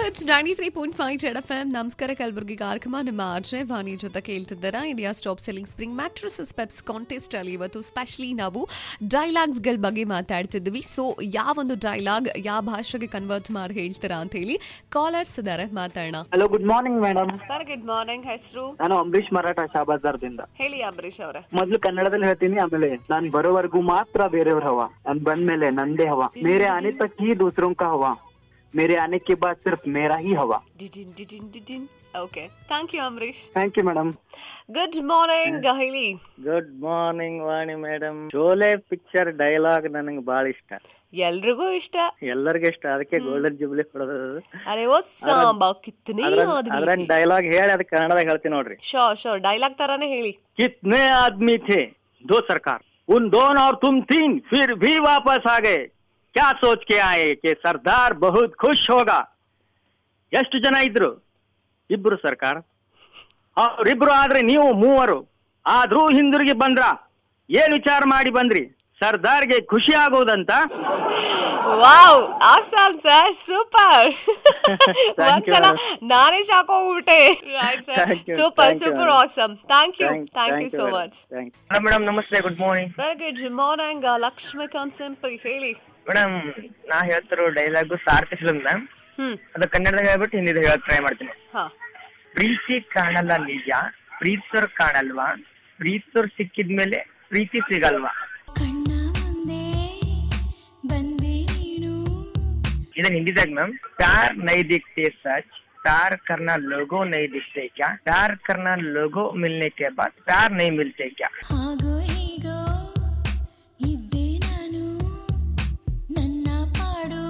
It's ninety three point five red F M ನಮಸ್ಕಾರ ಕಲಬುರಗಿ ಕಾರ್ಯಕ್ರಮ ನಿಮ್ಮ ಆರ್ಜೆ ವಾಣಿ ಜೊತೆ ಕೇಳ್ತಿದ್ದೀರಾ India stop selling spring mattresses Peps contest ಅಲ್ಲಿ ಇವತ್ತು ಸ್ಪೆಷಲಿ ನಾವು ಡೈಲಾಗ್ಸ್ಗಳ ಬಗ್ಗೆ ಮಾತಾಡ್ತಿದ್ವಿ ಸೊ ಯಾವೊಂದು ಡೈಲಾಗ್ ಯಾವ ಭಾಷೆಗೆ ಕನ್ವರ್ಟ್ ಮಾಡಿ ಹೇಳ್ತೀರಾ ಅಂತ ಹೇಳಿ ಕಾಲರ್ಸ್ ಇದಾರೆ ಮಾತಾಡೋಣ hello good morning madam sir good morning ಹೆಸರು ನಾನು ಅಂಬರೀಶ್ ಮರಾಠ ಶಾಬಾಜಾರ್ದಿಂದ ಹೇಳಿ ಅಂಬರೀಶ್ ಅವರೇ ಮೊದ್ಲು ಕನ್ನಡದಲ್ಲಿ ಹೇಳ್ತೀನಿ ಆಮೇಲೆ ನಾನ್ ಬರೋವರೆಗೂ ಮಾತ್ರ ಬೇರೆಯವ್ರ ಹವಾ ನಾನ್ ಬಂದ್ಮೇಲೆ ನಂದೇ ಹವಾ ಮೇರೆ ಆನೆ ತಕ್ ಹಿ ದೂಸರೋं का ಹವಾ ಮೇರೆ ಆನೆ के बाद सिर्फ मेरा ही हवा ಡಿಡಿನ್ ಡಿಡಿನ್ ಡಿಡಿನ್ okay thank you Ambareesh thank you madam good morning ಹೇಳಿ good morning Vani madam Sholay picture dialogue ನನಗೆ ಬಹಳ ಇಷ್ಟ ಎಲ್ರಿಗೂ ಇಷ್ಟ ಎಲ್ಲರಿಗೂ ಇಷ್ಟ ಅದಕ್ಕೆ ಗೋಲ್ಡನ್ ಜುಬ್ಲಿ ಕೊಡೋದು ಅರೆ ಓ ಸಾಂಬಾ ಕಿತ್ತನೇ ಅದ್ರಂಗ್ ಡೈಲಾಗ್ ಹೇಳಿ ಅದಕ್ಕೆ ಕನ್ನಡದಾಗ ಹೇಳ್ತೀನಿ ನೋಡ್ರಿ ಶೋರ್ ಶೋರ್ ಡೈಲಾಗ್ ತರಾನೇ ಹೇಳಿ कितने आदमी थे दो सरकार उन दोनों और तुम तीन फिर भी वापस आ गए क्या सोच के आए कि सरदार बहुत खुश होगा ಎಷ್ಟು ಜನ ಇದ್ರು ಇಬ್ರು ಸರ್ಕಾರ ಅವ್ರಿಬ್ರು ಆದ್ರೆ ನೀವು ಮೂವರು ಆದ್ರೂ ಹಿಂದಿರುಗಿ ಬಂದ್ರ ಏನ್ ವಿಚಾರ ಮಾಡಿ ಬಂದ್ರಿ ಸರ್ದಾರ್ಗೆ ಖುಷಿ ಆಗೋದಂತ ವಾವ್ ಆಸಾಮ್ ಸರ್ ಸೂಪರ್ ಒಂದ್ಸಲ ನಾನೇ ಶಾಕ್ ಹೋಗ್ಬಿಟ್ಟೆ right sir Thank you, super thank you, super madam. Awesome thank you thank you so much madam ನಮಸ್ತೆ good morning very good morning Lakshmikant simple ಹೇಳಿ ಮೇಡಮ್ ನಾ ಹೇಳ್ತಿರೋ ಡೈಲಾಗು ಸಾರ್ಥಿ ಫಿಲ್ಮ್ ಹ್ಮ್ ಅದು ಕನ್ನಡದಾಗ ಹೇಳ್ಬಿಟ್ಟು ಹಿಂದಿದಾಗ ಹೇಳಕ್ ಟ್ರೈ ಮಾಡ್ತೀನಿ ಹಾ ಪ್ರೀತಿ ಕಾಣಲ್ಲ ನಿಜ ಪ್ರೀತಿಸೋರ್ ಕಾಣಲ್ವಾ ಪ್ರೀತಿಸೋರ್ ಸಿಕ್ಕಿದ್ಮೇಲೆ ಪ್ರೀತಿ ಸಿಗಲ್ವಾ ಕಣ್ಣ ಮುಂದೆ ಬಂದೆ ನೀನು ಇದನ್ನ ಹಿಂದಿದಾಗ ಮ್ಯಾಮ್ प्यार नहीं दिखते सच प्यार करना लोगों नहीं दिखते क्या प्यार करना लोगों मिलने के बाद प्यार नहीं मिलते क्या ಹಾಗೋ ಹೀಗೋ ಇದ್ದೆ ನಾನು ನನ್ನ ಪಾಡು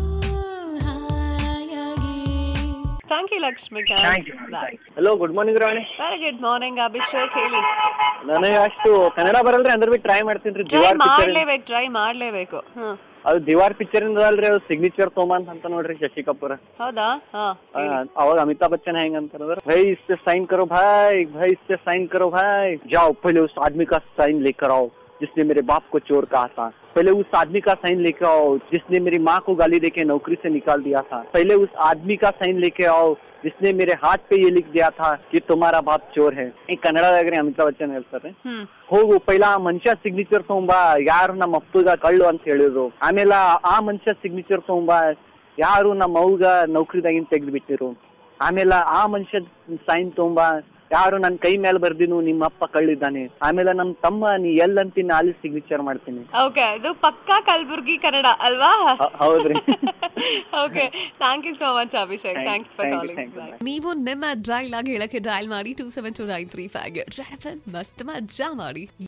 ಹಾಯಾಗಿ thank you Lakshmikant thank you hello good morning Rani very good morning Abhishek ಹೇಳಿ ನನಗೆ ಅಷ್ಟು ಕನ್ನಡ ಬರಲ್ರಿ ಅಂದ್ರೆ ಬಿ ಟ್ರೈ ಮಾಡ್ತೀನಿ ಟ್ರೈ ಮಾಡ್ಲೇಬೇಕು ಟ್ರೈ ಮಾಡ್ಲೇಬೇಕು ಹ್ಮ್ ಅದು ದಿವಾರ್ ಪಿಕ್ಚರ್ ಇಂದ ಅಲ್ರಿ ಅದು ಸಿಗ್ನೇಚರ್ ತೋಮಾನ್ ಅಂತ ನೋಡ್ರಿ ಶಶಿ ಕಪೂರ್ ಹೌದಾ ಹಾ ಆ, ಅವಾಗ ಅಮಿತಾಬ್ ಬಚ್ಚನ್ ಹೆಂಗ್ ಅಂತಾರ भाई इस पे साइन करो भाई भाई इस पे साइन करो भाई जाओ पहले उस आदमी का साइन लेकर आओ जिसने मेरे बाप को चोर कहा था पहले उस आदमी का साइन लेकर आओ जिसने मेरी माँ को गाली देके नौकरी से निकाल दिया था पहले उस आदमी का साइन लेके आओ जिसने मेरे हाथ पे ये लिख दिया था कि तुम्हारा बाप चोर है ಈ ಕನ್ನಡದಾಗ ಅಮಿತಾಬ್ ಬಚ್ಚನ್ ಹೇಳ್ತಾರೆ ಹ್ಮ್ ಹೋಗು ಪೈಲ ಆ ಮನುಷ್ಯ ಸಿಗ್ನೇಚರ್ ತಗೊಂಬಾ ಯಾರು ನಮ್ಮ ಅಪ್ಪಗ ಕಳ್ಳು ಅಂತ ಹೇಳಿದ್ರು ಆಮೇಲೆ ಆ ಮನುಷ್ಯ ಸಿಗ್ನೇಚರ್ ತಗೊಂಬಾ ಯಾರು ನಮ್ಮ ಅವ್ಗ ನೌಕರಿದಾಗಿನ್ ತೆಗ್ದು ಬಿಟ್ಟಿರು ಆಮೇಲೆ ಆ ಮನುಷ್ಯ ಸೈನ್ ತಗೊಂಬಾ ಯಾರು ನನ್ ಕೈ ಮೇಲೆ ಬರ್ದಿನು ನಿಮ್ಮ ಅಪ್ಪ ಕಳ್ಳಿದ್ದಾನೆ ಆಮೇಲೆ ನಮ್ ತಮ್ಮ ನೀ ಎಲ್ಲಂತೀನಿ ಅಲ್ಲಿ ಸಿಗ್ನೇಚರ್ ಮಾಡ್ತೀನಿ ಓಕೆ ಇದು ಪಕ್ಕಾ ಕಲಬುರ್ಗಿ ಕನ್ನಡ ಅಲ್ವಾ ಹ- ಹೌದ್ರಿ okay thank you so much Abhishek Thank- thanks for thank you, calling thank you. ನೀವು ನಿಮ್ಮ ಡೈಲಾಗ್ ಹೇಳಕ್ಕೆ ಡಯಲ್ ಮಾಡಿ two seven two nine three five red F ಮಸ್ತ್ ಮಜಾ ಮಾಡಿ